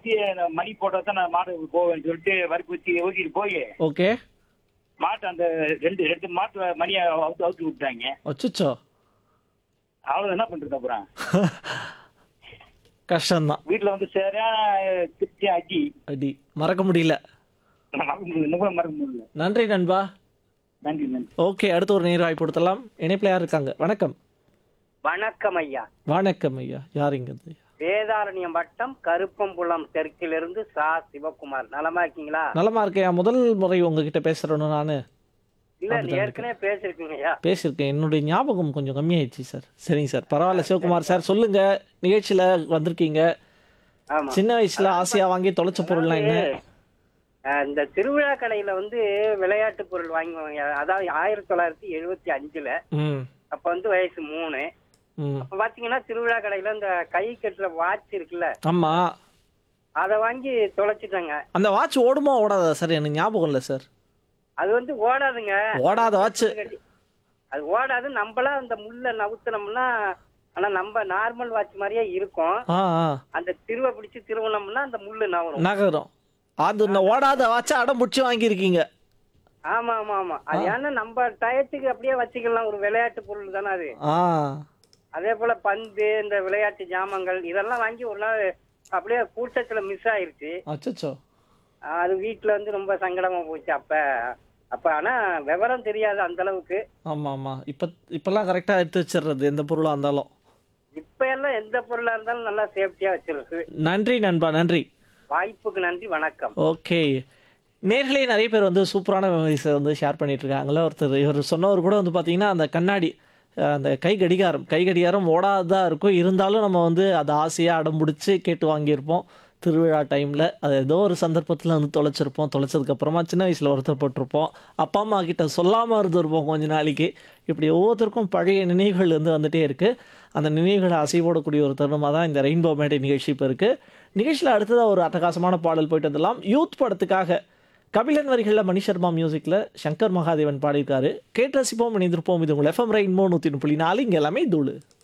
வச்சு நான் மணி போட்டா தான் நான் மாடு போவேன்னு சொல்லிட்டு வறுப்பு வச்சு ஊற்றிட்டு போய் ஓகே மாட்டு அந்த ரெண்டு ரெண்டு மாட்டு மணியை அவுத்து அவுத்து விட்டாங்க அச்சுச்சோ அவ்வளவு என்ன பண்றது அப்புறம் கஷ்டம்தான் வீட்டுல வந்து சரியான திருச்சி அடி அடி மறக்க முடியல மறக்க முடியல இன்னும் கூட மறக்க முடியல நன்றி நண்பா நன்றி நன்றி ஓகே அடுத்து ஒரு நேர் வாய்ப்பு கொடுத்தலாம் இணைப்பில் யார் இருக்காங்க வணக்கம் வணக்கம் ஐயா வணக்கம் ஐயா யாருங்கிறது வேதாரண்யம் வட்டம் கருப்பம்புலம் தெற்கிலிருந்து சா சிவகுமார் நலமா இருக்கீங்களா நலமா இருக்கையா முதல் முறை உங்ககிட்ட பேசுறேன்னு நான் இல்ல நீ ஏற்கனவே பேசிருக்கீங்க ஐயா பேசியிருக்கேன் என்னுடைய ஞாபகம் கொஞ்சம் கம்மியாயிடுச்சு சார் சரிங்க சார் பரவாயில்ல சிவகுமார் சார் சொல்லுங்க நிகழ்ச்சியில வந்திருக்கீங்க ஆமா சின்ன வயசுல ஆசையா வாங்கி தொலைச்ச பொருள்லாம் என்ன அஹ், இந்த திருவிழா கடையில வந்து விளையாட்டு பொருள் வாங்குவாங்க அதாவது ஆயிரத்தி தொள்ளாயிரத்தி எழுபத்தி அஞ்சுல ம் அப்ப வந்து வயசு மூணு ம் அப்ப பாத்தீங்கன்னா திருவிழா கடையில இந்த கை கட்டுற வாட்ச் இருக்குல்ல ஆமா அதை வாங்கி தொலைச்சிட்டாங்க அந்த வாட்ச் ஓடுமா ஓடாதா சார் எனக்கு ஞாபகம் இல்லை சார் அது வந்து ஓடாதுங்க ஓடாத வாட்ச் அது ஓடாது நம்மளா அந்த முள்ள நவுத்துனோம்னா ஆனா நம்ம நார்மல் வாட்ச் மாதிரியே இருக்கும் ஆ ஆ அந்த திருவை பிடிச்சு திருவனம்னா அந்த முள்ளு நவரும் நகரும் அது இந்த ஓடாத வாட்சை அடம் பிடிச்சி வாங்கியிருக்கீங்க ஆமா ஆமா ஆமா அது ஏன்னா நம்ம டயத்துக்கு அப்படியே வச்சுக்கலாம் ஒரு விளையாட்டு பொருள் தானே அது ஆ அதே போல பந்து இந்த விளையாட்டு ஜாமங்கள் இதெல்லாம் வாங்கி ஒரு நாள் அப்படியே கூட்டத்துல மிஸ் ஆயிருச்சு அச்சச்சோ அது வீட்டுல வந்து ரொம்ப சங்கடமா போச்சு அப்ப அப்ப ஆனா விவரம் தெரியாது அந்த அளவுக்கு ஆமா ஆமா இப்ப இப்பெல்லாம் கரெக்டா எடுத்து வச்சிடுறது எந்த பொருளா இருந்தாலும் இப்ப எல்லாம் எந்த பொருளா இருந்தாலும் நல்லா சேஃப்டியா வச்சிருக்கு நன்றி நண்பா நன்றி வாய்ப்புக்கு நன்றி வணக்கம் ஓகே நேர்களே நிறைய பேர் வந்து சூப்பரான மெமரிஸை வந்து ஷேர் பண்ணிட்டு இருக்காங்களே ஒருத்தர் இவர் சொன்னவர் கூட வந்து பார்த்தீங்கன்னா அந்த கண்ணாடி அஹ், அந்த கை கடிகாரம் கை கடிகாரம் ஓடாததாக இருக்கும் இருந்தாலும் நம்ம வந்து அதை ஆசையாக அடம் பிடிச்சி கேட்டு வாங்கியிருப்போம் திருவிழா டைமில் அது ஏதோ ஒரு சந்தர்ப்பத்தில் வந்து தொலைச்சிருப்போம் தொலைச்சதுக்கப்புறமா சின்ன வயசில் ஒருத்தர் போட்டிருப்போம் அப்பா அம்மா கிட்ட சொல்லாமல் இருந்திருப்போம் கொஞ்ச நாளைக்கு இப்படி ஒவ்வொருத்தருக்கும் பழைய நினைவுகள் வந்து வந்துட்டே இருக்குது அந்த நினைவுகளை அசைவோடக்கூடிய ஒரு தருணமாக தான் இந்த ரெயின்போ மேடை நிகழ்ச்சி இப்போ இருக்குது நிகழ்ச்சியில் அடுத்ததாக ஒரு அட்டகாசமான பாடல் போயிட்டு வந்துடலாம் யூத் படத்துக்காக கபிலன் வரிகளில் மணி சர்மா மியூசிக்கில் சங்கர் மகாதேவன் பாடியிருக்காரு கேட்டு ரசிப்போம் இணைந்திருப்போம் இது உங்கள் எஃப்எம் ரெயின்போ நூற்றி புள்ளி நாலு இங்கே எல்லாமே தூளு